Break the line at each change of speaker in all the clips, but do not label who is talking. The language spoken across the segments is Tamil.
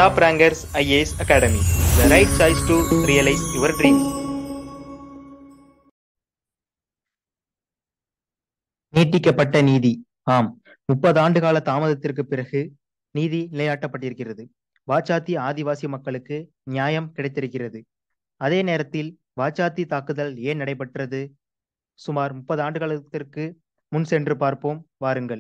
Top Rankers IAS Academy, the right choice to realize your dreams. நீட்டிக்கப்பட்ட நீதி ஆம் முப்பது ஆண்டு கால தாமதத்திற்கு பிறகு நீதி நிலைநாட்டப்பட்டிருக்கிறது வாச்சாத்தி ஆதிவாசி மக்களுக்கு நியாயம் கிடைத்திருக்கிறது அதே நேரத்தில் வாச்சாத்தி தாக்குதல் ஏன் நடைபெற்றது சுமார் முப்பது ஆண்டு காலத்திற்கு முன் சென்று பார்ப்போம் வாருங்கள்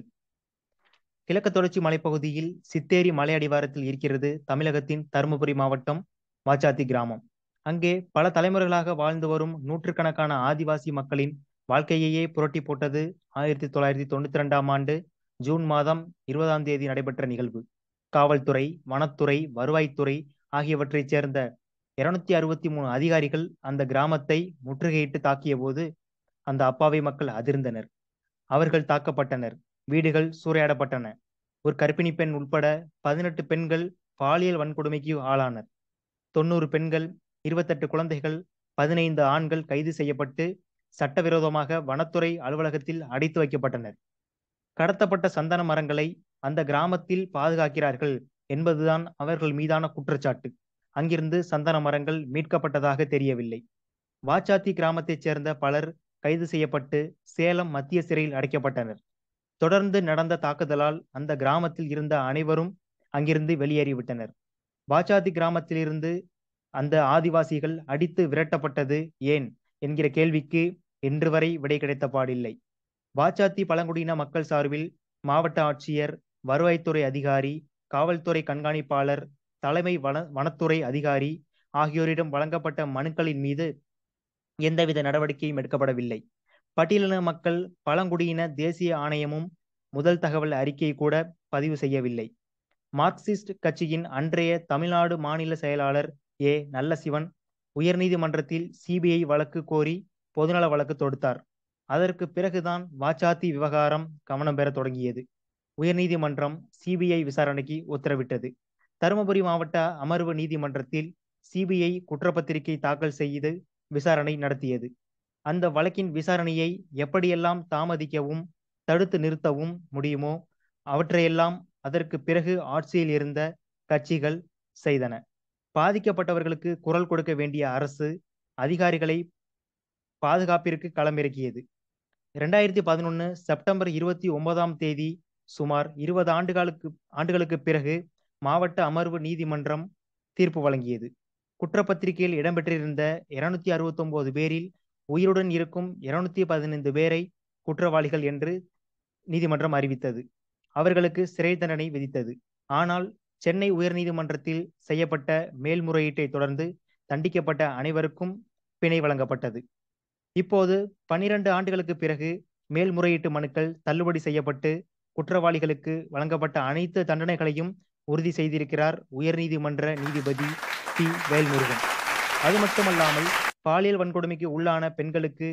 கிழக்கு தொடர்ச்சி மலைப்பகுதியில் சித்தேரி மலை அடிவாரத்தில் இருக்கிறது தமிழகத்தின் தருமபுரி மாவட்டம் வாச்சாத்தி கிராமம் அங்கே பல தலைமுறைகளாக வாழ்ந்து வரும் நூற்றுக்கணக்கான ஆதிவாசி மக்களின் வாழ்க்கையையே புரட்டி போட்டது ஆயிரத்தி தொள்ளாயிரத்தி தொண்ணூத்தி ரெண்டாம் ஆண்டு ஜூன் மாதம் இருபதாம் தேதி நடைபெற்ற நிகழ்வு காவல்துறை வனத்துறை வருவாய்த்துறை ஆகியவற்றைச் சேர்ந்த இருநூத்தி அறுபத்தி மூணு அதிகாரிகள் அந்த கிராமத்தை முற்றுகையிட்டு தாக்கிய போது அந்த அப்பாவி மக்கள் அதிர்ந்தனர் அவர்கள் தாக்கப்பட்டனர் வீடுகள் சூறையாடப்பட்டன ஒரு கர்ப்பிணி பெண் உட்பட பதினெட்டு பெண்கள் பாலியல் வன்கொடுமைக்கு ஆளானர் தொண்ணூறு பெண்கள் இருபத்தெட்டு குழந்தைகள் பதினைந்து ஆண்கள் கைது செய்யப்பட்டு சட்டவிரோதமாக வனத்துறை அலுவலகத்தில் அடைத்து வைக்கப்பட்டனர் கடத்தப்பட்ட சந்தன மரங்களை அந்த கிராமத்தில் பாதுகாக்கிறார்கள் என்பதுதான் அவர்கள் மீதான குற்றச்சாட்டு அங்கிருந்து சந்தன மரங்கள் மீட்கப்பட்டதாக தெரியவில்லை வாச்சாத்தி கிராமத்தைச் சேர்ந்த பலர் கைது செய்யப்பட்டு சேலம் மத்திய சிறையில் அடைக்கப்பட்டனர் தொடர்ந்து நடந்த தாக்குதலால் அந்த கிராமத்தில் இருந்த அனைவரும் அங்கிருந்து வெளியேறிவிட்டனர் வாச்சாத்தி கிராமத்திலிருந்து அந்த ஆதிவாசிகள் அடித்து விரட்டப்பட்டது ஏன் என்கிற கேள்விக்கு இன்று வரை விடை கிடைத்த பாடில்லை வாச்சாத்தி பழங்குடியின மக்கள் சார்பில் மாவட்ட ஆட்சியர் வருவாய்த்துறை அதிகாரி காவல்துறை கண்காணிப்பாளர் தலைமை வன வனத்துறை அதிகாரி ஆகியோரிடம் வழங்கப்பட்ட மனுக்களின் மீது எந்தவித நடவடிக்கையும் எடுக்கப்படவில்லை பட்டியலின மக்கள் பழங்குடியின தேசிய ஆணையமும் முதல் தகவல் அறிக்கை கூட பதிவு செய்யவில்லை மார்க்சிஸ்ட் கட்சியின் அன்றைய தமிழ்நாடு மாநில செயலாளர் ஏ நல்லசிவன் உயர்நீதிமன்றத்தில் சிபிஐ வழக்கு கோரி பொதுநல வழக்கு தொடுத்தார் அதற்கு பிறகுதான் வாச்சாத்தி விவகாரம் கவனம் பெற தொடங்கியது உயர்நீதிமன்றம் சிபிஐ விசாரணைக்கு உத்தரவிட்டது தருமபுரி மாவட்ட அமர்வு நீதிமன்றத்தில் சிபிஐ குற்றப்பத்திரிகை தாக்கல் செய்து விசாரணை நடத்தியது அந்த வழக்கின் விசாரணையை எப்படியெல்லாம் தாமதிக்கவும் தடுத்து நிறுத்தவும் முடியுமோ அவற்றையெல்லாம் அதற்கு பிறகு ஆட்சியில் இருந்த கட்சிகள் செய்தன பாதிக்கப்பட்டவர்களுக்கு குரல் கொடுக்க வேண்டிய அரசு அதிகாரிகளை பாதுகாப்பிற்கு களமிறக்கியது இரண்டாயிரத்தி பதினொன்னு செப்டம்பர் இருபத்தி ஒன்பதாம் தேதி சுமார் இருபது ஆண்டுகளுக்கு ஆண்டுகளுக்கு பிறகு மாவட்ட அமர்வு நீதிமன்றம் தீர்ப்பு வழங்கியது குற்றப்பத்திரிகையில் இடம்பெற்றிருந்த இருநூத்தி அறுபத்தி ஒன்பது பேரில் உயிருடன் இருக்கும் இருநூத்தி பதினைந்து பேரை குற்றவாளிகள் என்று நீதிமன்றம் அறிவித்தது அவர்களுக்கு சிறை தண்டனை விதித்தது ஆனால் சென்னை உயர்நீதிமன்றத்தில் செய்யப்பட்ட மேல்முறையீட்டை தொடர்ந்து தண்டிக்கப்பட்ட அனைவருக்கும் பிணை வழங்கப்பட்டது இப்போது பன்னிரண்டு ஆண்டுகளுக்கு பிறகு மேல்முறையீட்டு மனுக்கள் தள்ளுபடி செய்யப்பட்டு குற்றவாளிகளுக்கு வழங்கப்பட்ட அனைத்து தண்டனைகளையும் உறுதி செய்திருக்கிறார் உயர்நீதிமன்ற நீதிபதி பி வேல்முருகன் அது மட்டுமல்லாமல் பாலியல் வன்கொடுமைக்கு உள்ளான பெண்களுக்கு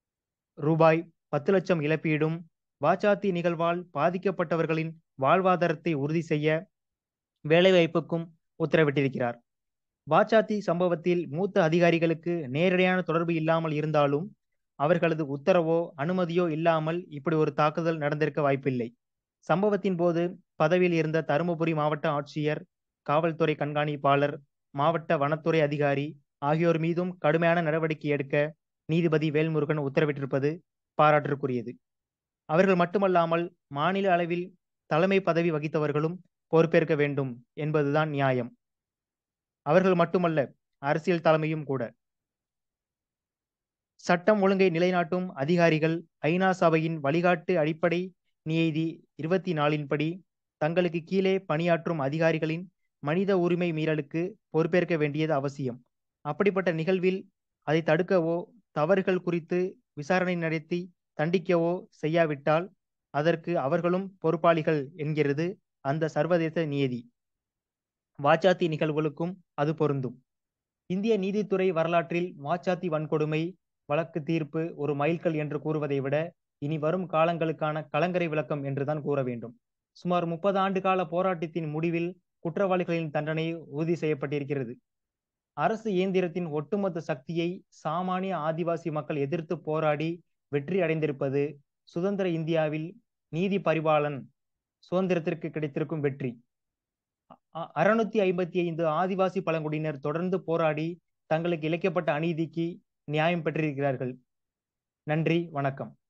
ரூபாய் பத்து லட்சம் இழப்பீடும் வாச்சாத்தி நிகழ்வால் பாதிக்கப்பட்டவர்களின் வாழ்வாதாரத்தை உறுதி செய்ய வேலைவாய்ப்புக்கும் உத்தரவிட்டிருக்கிறார் வாச்சாத்தி சம்பவத்தில் மூத்த அதிகாரிகளுக்கு நேரடியான தொடர்பு இல்லாமல் இருந்தாலும் அவர்களது உத்தரவோ அனுமதியோ இல்லாமல் இப்படி ஒரு தாக்குதல் நடந்திருக்க வாய்ப்பில்லை சம்பவத்தின் போது பதவியில் இருந்த தருமபுரி மாவட்ட ஆட்சியர் காவல்துறை கண்காணிப்பாளர் மாவட்ட வனத்துறை அதிகாரி ஆகியோர் மீதும் கடுமையான நடவடிக்கை எடுக்க நீதிபதி வேல்முருகன் உத்தரவிட்டிருப்பது பாராட்டிற்குரியது அவர்கள் மட்டுமல்லாமல் மாநில அளவில் தலைமை பதவி வகித்தவர்களும் பொறுப்பேற்க வேண்டும் என்பதுதான் நியாயம் அவர்கள் மட்டுமல்ல அரசியல் தலைமையும் கூட சட்டம் ஒழுங்கை நிலைநாட்டும் அதிகாரிகள் ஐநா சபையின் வழிகாட்டு அடிப்படை நியதி இருபத்தி நாலின்படி தங்களுக்கு கீழே பணியாற்றும் அதிகாரிகளின் மனித உரிமை மீறலுக்கு பொறுப்பேற்க வேண்டியது அவசியம் அப்படிப்பட்ட நிகழ்வில் அதை தடுக்கவோ தவறுகள் குறித்து விசாரணை நடத்தி தண்டிக்கவோ செய்யாவிட்டால் அதற்கு அவர்களும் பொறுப்பாளிகள் என்கிறது அந்த சர்வதேச நியதி வாச்சாத்தி நிகழ்வுகளுக்கும் அது பொருந்தும் இந்திய நீதித்துறை வரலாற்றில் வாச்சாத்தி வன்கொடுமை வழக்கு தீர்ப்பு ஒரு மைல்கல் என்று கூறுவதை விட இனி வரும் காலங்களுக்கான கலங்கரை விளக்கம் என்றுதான் கூற வேண்டும் சுமார் முப்பது ஆண்டு கால போராட்டத்தின் முடிவில் குற்றவாளிகளின் தண்டனை உறுதி செய்யப்பட்டிருக்கிறது அரசு இயந்திரத்தின் ஒட்டுமொத்த சக்தியை சாமானிய ஆதிவாசி மக்கள் எதிர்த்து போராடி வெற்றி அடைந்திருப்பது சுதந்திர இந்தியாவில் நீதி பரிபாலன் சுதந்திரத்திற்கு கிடைத்திருக்கும் வெற்றி அறுநூத்தி ஐம்பத்தி ஐந்து ஆதிவாசி பழங்குடியினர் தொடர்ந்து போராடி தங்களுக்கு இழைக்கப்பட்ட அநீதிக்கு நியாயம் பெற்றிருக்கிறார்கள் நன்றி வணக்கம்